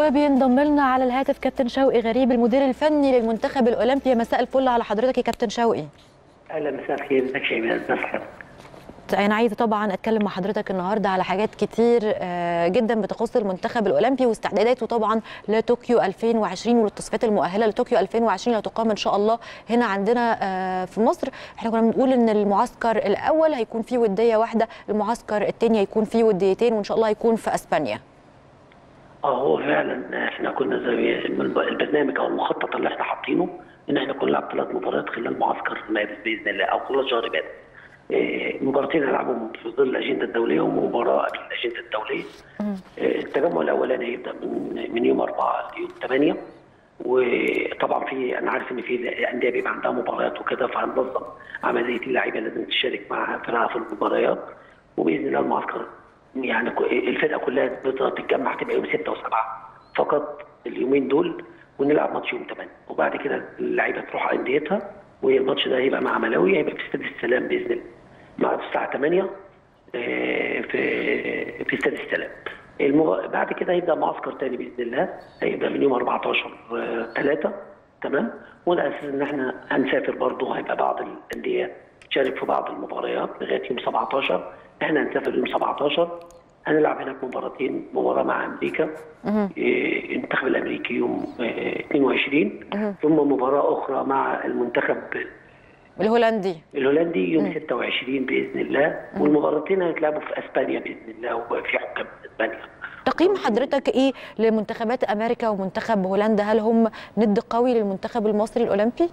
وبينضم لنا على الهاتف كابتن شوقي غريب المدير الفني للمنتخب الاولمبي مساء الفل على حضرتك يا كابتن شوقي اهلا مساء الخير ازيك يا شيماء ازي حضرتك انا عايزه طبعا اتكلم مع حضرتك النهارده على حاجات كتير آه، جدا بتخص المنتخب الاولمبي واستعداداته طبعا لطوكيو 2020 والتصفيات المؤهله لطوكيو 2020 اللي تقام ان شاء الله هنا عندنا آه، في مصر احنا كنا بنقول ان المعسكر الاول هيكون فيه وديه واحده المعسكر الثاني هيكون فيه وديتين وان شاء الله هيكون في اسبانيا اه هو فعلا احنا كنا زي البرنامج او المخطط اللي احنا حاطينه ان احنا كنا نلعب ثلاث مباريات خلال معسكر مارس باذن الله او خلال شهر مارس إيه، مباراتين هنلعبهم في ظل الاجنده الدوليه ومباراه قبل الاجنده الدوليه إيه، التجمع الاولاني هيبدا من من يوم 4 ليوم 8 وطبعا في انا عارف ان في انديه بيبقى عندها مباريات وكده فهننظم عمليه اللعيبه لازم تشارك مع فرقها في المباريات وباذن الله المعسكر يعني ك- الفرقه كلها بتتجمع تبقى يوم 6 و7 فقط اليومين دول ونلعب ماتش يوم 8 وبعد كده اللعيبه تروح انديتها والماتش ده هيبقى مع ملاوي هيبقى في استاد السلام باذن الله مع الساعه 8 آه، في في استاد السلام المغ... بعد كده هيبدا معسكر تاني باذن الله هيبدا من يوم 14 3 تمام وعلى اساس ان احنا هنسافر برضه هيبقى بعض الانديه تشارك في بعض المباريات لغايه يوم 17 احنا هنسافر يوم 17 هنلعب هناك مباراتين مباراه مع امريكا إيه، المنتخب الامريكي يوم آه، 22 ثم مباراه اخرى مع المنتخب الهولندي الهولندي يوم 26 باذن الله والمباراتين هيتلعبوا في اسبانيا باذن الله وفي حكام في اسبانيا تقييم حضرتك ايه لمنتخبات امريكا ومنتخب هولندا هل هم ند قوي للمنتخب المصري الاولمبي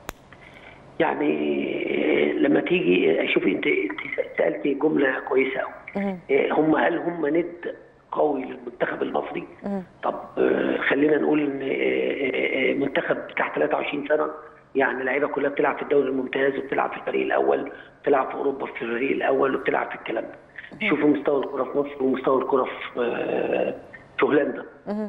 يعني لما تيجي شوفي انت انت سالتي جمله كويسه قوي هم هل هم ند قوي للمنتخب المصري؟ طب آه، خلينا نقول ان آه، آه، آه، منتخب بتاع 23 سنه يعني اللعيبه كلها بتلعب في الدوري الممتاز وبتلعب في الفريق الاول بتلعب في اوروبا في الفريق الاول وبتلعب في الكلام ده شوفوا مستوى الكره في مصر ومستوى الكره في آه، في هولندا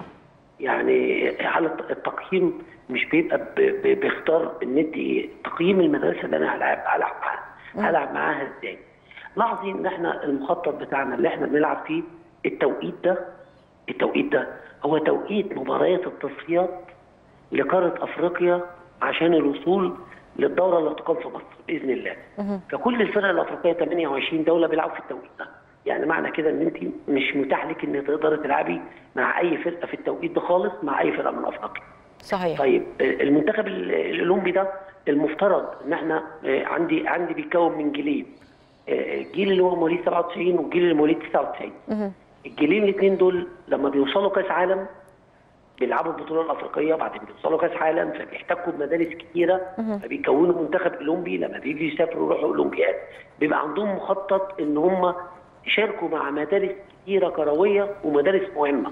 يعني على التقييم مش بيبقى ب- ب- بيختار الندي ايه تقييم المدرسه اللي انا هلعب هلعب معاها هلعب معاها ازاي لاحظي ان احنا المخطط بتاعنا اللي احنا بنلعب فيه التوقيت ده التوقيت ده هو توقيت مباريات التصفيات لقاره افريقيا عشان الوصول للدوره اللي هتقام في مصر باذن الله فكل الفرق الافريقيه 28 دوله بيلعبوا في التوقيت ده يعني معنى كده ان انت مش متاح لك ان تقدري تلعبي مع اي فرقه في التوقيت ده خالص مع اي فرقه من افريقيا صحيح طيب آه، المنتخب ال- الاولمبي ده المفترض ان احنا آه، عندي عندي بيتكون من جيلين آه، الجيل اللي هو مواليد 97 والجيل اللي مواليد 99 الجيلين الاثنين دول لما بيوصلوا كاس عالم بيلعبوا البطوله الافريقيه بعدين بيوصلوا كاس عالم فبيحتكوا بمدارس كتيره فبيكونوا منتخب اولمبي لما بيجوا يسافروا يروحوا اولمبياد بيبقى عندهم مخطط ان هم يشاركوا مع مدارس كتيره كرويه ومدارس مهمه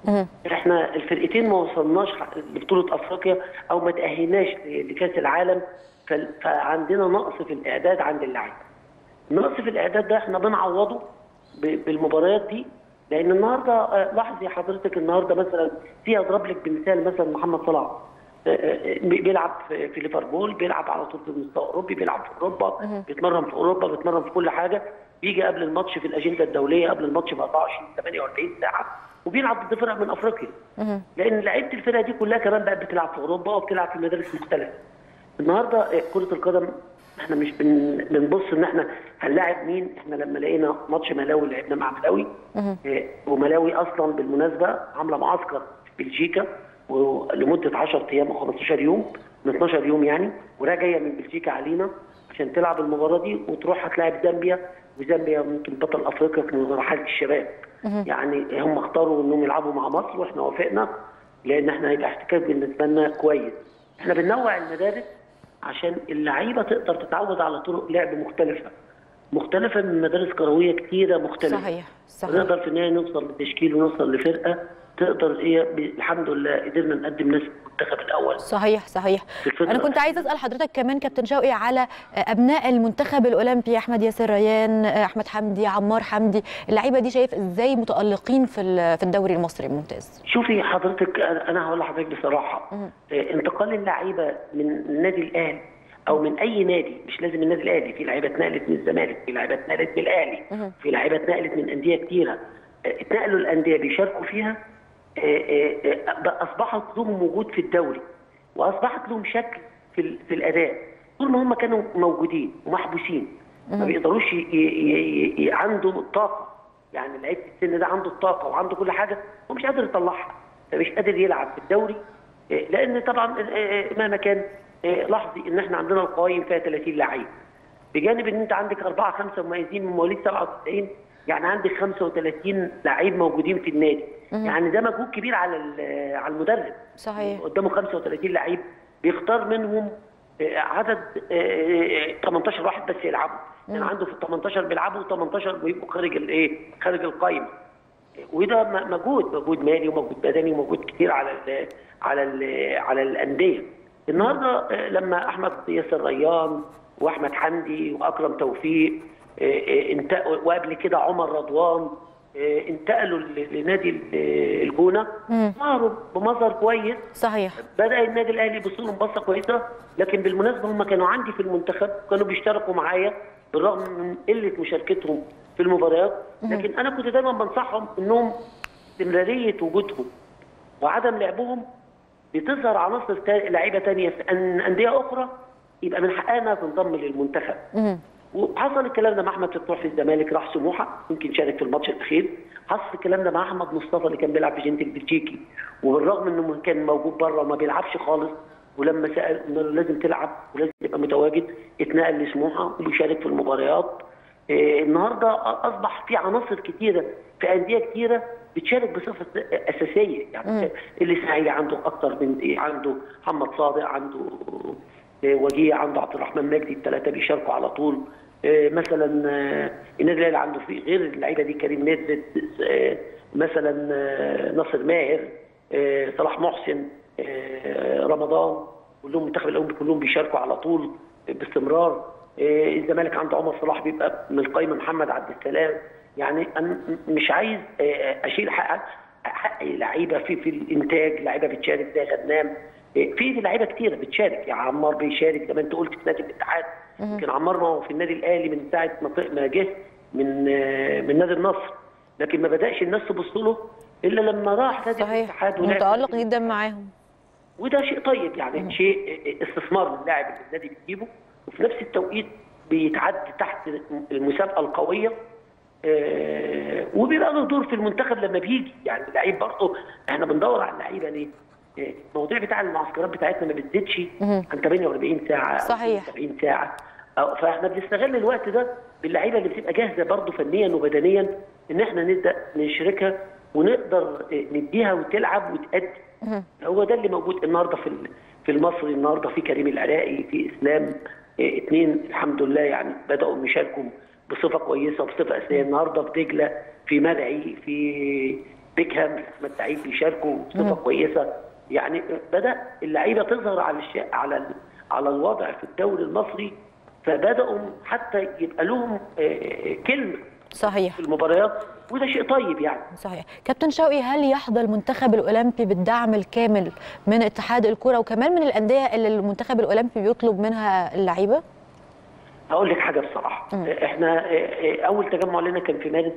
احنا الفرقتين ما وصلناش لبطوله افريقيا او ما تاهلناش لكاس العالم ف- فعندنا نقص في الاعداد عند اللعيبه. النقص في الاعداد ده احنا بنعوضه ب- بالمباريات دي لان النهارده آه، لاحظي حضرتك النهارده مثلا في اضرب لك بمثال مثلا محمد صلاح آه، آه، بيلعب في في ليفربول بيلعب على طول في المستوى الاوروبي بيلعب في اوروبا بيتمرن في اوروبا بيتمرن في كل حاجه بيجي قبل الماتش في الاجنده الدوليه قبل الماتش ب 24 48 ساعه وبيلعب ضد فرق من افريقيا لان لعيبه الفرقه دي كلها كمان بقت بتلعب في اوروبا وبتلعب في مدارس مختلفه النهارده آه، كره القدم احنا مش بن... بنبص ان احنا هنلاعب مين احنا لما لقينا ماتش ملاوي لعبنا مع ملاوي اه وملاوي اصلا بالمناسبه عامله معسكر في بلجيكا ولمده 10 ايام او 15 يوم من 12 يوم يعني وراها جايه من بلجيكا علينا عشان تلعب المباراه دي وتروح هتلاعب زامبيا وزامبيا يمكن بطل افريقيا في مرحله الشباب يعني هم اختاروا انهم يلعبوا مع مصر واحنا وافقنا لان احنا هيبقى احتكاك بالنسبه لنا كويس احنا بننوع المدارس عشان اللعيبه تقدر تتعود على طرق لعب مختلفه مختلفه من مدارس كرويه كتيره مختلفه صحيح صحيح نقدر في النهايه نوصل لتشكيل ونوصل لفرقه تقدر ايه ب- الحمد لله قدرنا نقدم ناس المنتخب الاول صحيح صحيح في الفترة انا كنت عايزه اسال حضرتك كمان كابتن شوقي على ابناء المنتخب الاولمبي احمد ياسر ريان احمد حمدي عمار حمدي اللعيبه دي شايف ازاي متالقين في ال- في الدوري المصري الممتاز شوفي حضرتك انا أنا هقول لحضرتك بصراحه آه، انتقال اللعيبه من النادي الاهلي او من اي نادي مش لازم النادي الاهلي في لعيبه اتنقلت من الزمالك في لعيبه اتنقلت من الاهلي في لعيبه اتنقلت من انديه كتيره آه، اتنقلوا الانديه بيشاركوا فيها آه، آه، آه، بقى اصبحت لهم وجود في الدوري واصبحت لهم شكل في ال- في الاداء طول ما هم كانوا موجودين ومحبوسين ما بيقدروش ي- ي- ي- ي- عنده الطاقه يعني لعيب في السن ده عنده الطاقه وعنده كل حاجه ومش قادر يطلعها فمش قادر يلعب في الدوري آه، لان طبعا آه، آه، مهما كان آه، لاحظي ان احنا عندنا القوائم فيها 30 لعيب بجانب ان انت عندك اربعه خمسه مميزين من مواليد 97 يعني عندك 35 لعيب موجودين في النادي يعني ده مجهود كبير على ال- على المدرب صحيح قدامه 35 لعيب بيختار منهم آه، عدد آه، 18 واحد بس يلعبوا يعني عنده في ال 18 بيلعبوا 18 بيبقوا خارج الايه خارج القايمه وده م- مجهود مجهود مالي ومجهود بدني ومجهود كتير على ال على ال على الانديه النهارده آه، لما احمد ياسر ريان واحمد حمدي واكرم توفيق آه، آه، انتقلوا وقبل كده عمر رضوان آه، انتقلوا ل- لنادي ال- الجونه ظهروا بمظهر كويس صحيح بدا النادي الاهلي يبص لهم بصه كويسه لكن بالمناسبه هم كانوا عندي في المنتخب كانوا بيشتركوا معايا بالرغم من قله مشاركتهم في المباريات لكن انا كنت دايما بنصحهم انهم استمراريه وجودهم وعدم لعبهم بتظهر عناصر تا- لعيبه تانية في أن- انديه اخرى يبقى من حقها انها تنضم للمنتخب مهم. وحصل الكلام ده مع احمد فتوح في الزمالك راح سموحه يمكن شارك في الماتش الاخير حصل الكلام ده مع احمد مصطفى اللي كان بيلعب في جنتك بلجيكي وبالرغم انه كان موجود بره وما بيلعبش خالص ولما سال انه لازم تلعب ولازم تبقى متواجد اتنقل لسموحه وبيشارك في المباريات إيه النهارده اصبح في عناصر كتيره في انديه كتيره بتشارك بصفه اساسيه يعني الاسماعيلي عنده اكتر من إيه عنده محمد صادق عنده آه، وجيه عنده عبد الرحمن مجدي الثلاثه بيشاركوا على طول آه، مثلا آه، النادي الاهلي عنده في غير اللعيبه دي كريم نزلت آه، مثلا آه، ناصر ماهر آه، صلاح محسن آه، رمضان كلهم منتخب الاولمبي كلهم بيشاركوا على طول باستمرار آه، الزمالك عنده عمر صلاح بيبقى من القايمه محمد عبد السلام يعني انا مش عايز آه، اشيل حق حق لعيبه في في الانتاج لعيبه بتشارك زي غنام في لعيبه كتيره بتشارك يعني عمار بيشارك زي ما انت قلت في نادي الاتحاد يمكن عمار ما هو في النادي الاهلي من ساعه ما ط- ما جه من آه، من نادي النصر لكن ما بداش الناس تبص له الا لما راح نادي صحيح الاتحاد ولعب متالق جدا معاهم وده شيء طيب يعني شيء استثمار من اللاعب اللي النادي بتجيبه وفي نفس التوقيت بيتعدي تحت المسابقه القويه آه، وبيبقى له دور في المنتخب لما بيجي يعني اللعيب برضه احنا بندور على اللعيبه ليه؟ آه، المواضيع بتاع المعسكرات بتاعتنا ما بتزيدش عن 48 ساعه أو صحيح. 70 ساعه أو- فاحنا بنستغل الوقت ده باللعيبه اللي بتبقى جاهزه برضه فنيا وبدنيا ان احنا نبدا نشاركها ونقدر آه، نديها وتلعب وتأدي هو ده اللي موجود النهارده في ال- في المصري النهارده في كريم العراقي في اسلام آه، اثنين الحمد لله يعني بداوا يشاركوا بصفه كويسه وبصفه اساسيه النهارده في دجله في مرعي في بيكهام في احمد سعيد بيشاركوا بصفه كويسه يعني بدا اللعيبه تظهر على الش... على ال... على الوضع في الدوري المصري فبداوا حتى يبقى لهم آه، كلمه صحيح في المباريات وده شيء طيب يعني صحيح كابتن شوقي هل يحظى المنتخب الاولمبي بالدعم الكامل من اتحاد الكره وكمان من الانديه اللي المنتخب الاولمبي بيطلب منها اللعيبه هقول لك حاجه بصراحه احنا اه، اه، اول تجمع لنا كان في مارس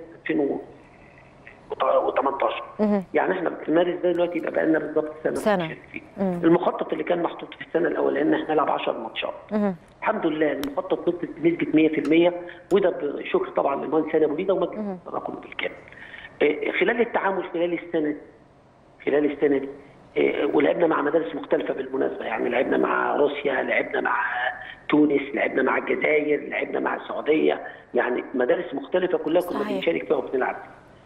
2018 يعني احنا في مارس ده دلوقتي يبقى بقى لنا بالظبط سنه سنة. بنشارك فيه. المخطط اللي كان محطوط في السنه الاولانيه ان احنا نلعب 10 ماتشات الحمد لله المخطط وصل بنسبه 100% وده بشكر طبعا للمهندس سامي ابو ريده ومجلس الاداره كله بالكامل اه، خلال التعامل خلال السنه دي خلال السنه دي إيه، ولعبنا مع مدارس مختلفه بالمناسبه يعني لعبنا مع روسيا لعبنا مع تونس لعبنا مع الجزائر لعبنا مع السعوديه يعني مدارس مختلفه كلها كنا صحيح. بنشارك فيها وبنلعب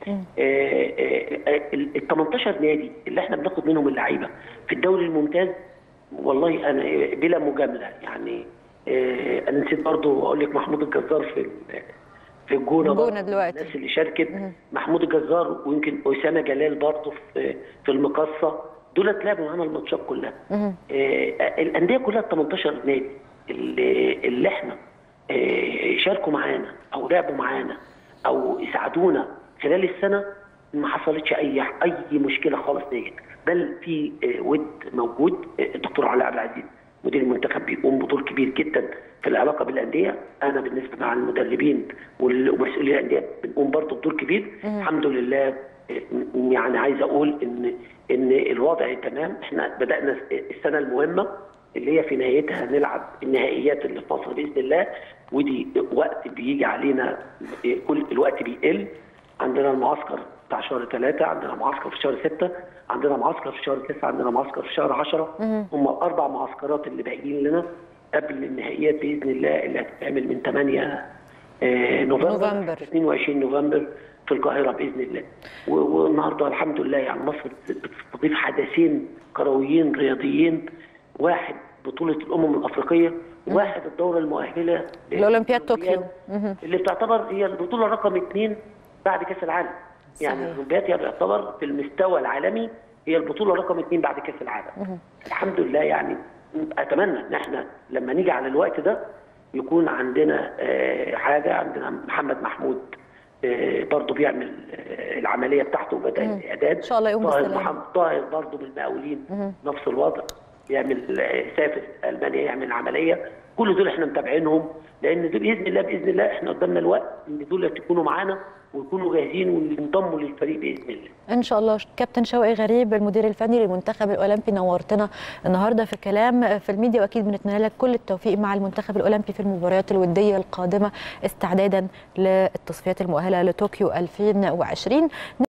ال 18 نادي اللي احنا بناخد منهم اللعيبه في الدوري الممتاز والله انا إيه، بلا مجامله يعني إيه، انا نسيت برضو اقول لك محمود الجزار في ال- في الجونه الجونة برضو. دلوقتي. الناس اللي شاركت محمود الجزار ويمكن اسامه جلال برضه في في المقصه دول لعبوا معانا الماتشات كلها آه الانديه كلها ال 18 نادي اللي, اللي احنا آه شاركوا معانا او لعبوا معانا او ساعدونا خلال السنه ما حصلتش اي اي مشكله خالص ديت بل في آه ود موجود آه، الدكتور علاء عبد العزيز مدير المنتخب بيقوم بدور كبير جدا في العلاقه بالانديه انا بالنسبه مع المدربين وال- ومسؤولي الانديه بنقوم برضه بدور كبير الحمد لله يعني عايز اقول ان ان الوضع تمام احنا بدانا السنه المهمه اللي هي في نهايتها نلعب النهائيات اللي في مصر باذن الله ودي وقت بيجي علينا كل الوقت بيقل عندنا المعسكر بتاع شهر ثلاثة عندنا معسكر في شهر ستة عندنا معسكر في شهر تسعة عندنا معسكر في شهر عشرة هم الأربع معسكرات اللي باقيين لنا قبل النهائيات بإذن الله اللي هتتعمل من 8 آه، نوفمبر, نوفمبر. 22 نوفمبر في القاهرة بإذن الله و- والنهاردة الحمد لله يعني مصر بتستضيف حدثين كرويين رياضيين واحد بطولة الأمم الأفريقية واحد الدورة المؤهلة الأولمبياد طوكيو. الأولمبياد اللي بتعتبر هي البطولة رقم اثنين بعد كأس العالم يعني صحيح. الأولمبياد هي بتعتبر في المستوى العالمي هي البطولة رقم اثنين بعد كأس العالم الحمد لله يعني أتمنى إن احنا لما نيجي على الوقت ده يكون عندنا آه، حاجة عندنا محمد محمود آه، برضه بيعمل آه، العملية بتاعته وبدأ الإعداد إن شاء الله يقوم طاهر بالسلامة. محمد طاهر برضه من المقاولين نفس الوضع يعمل آه، سافر المانيا يعمل عمليه كل دول احنا متابعينهم لان دول باذن الله باذن الله احنا قدامنا الوقت ان دول يكونوا معانا ويكونوا جاهزين وينضموا للفريق باذن الله ان شاء الله كابتن شوقي غريب المدير الفني للمنتخب الاولمبي نورتنا النهارده في كلام في الميديا واكيد بنتمنى لك كل التوفيق مع المنتخب الاولمبي في المباريات الوديه القادمه استعدادا للتصفيات المؤهله لطوكيو 2020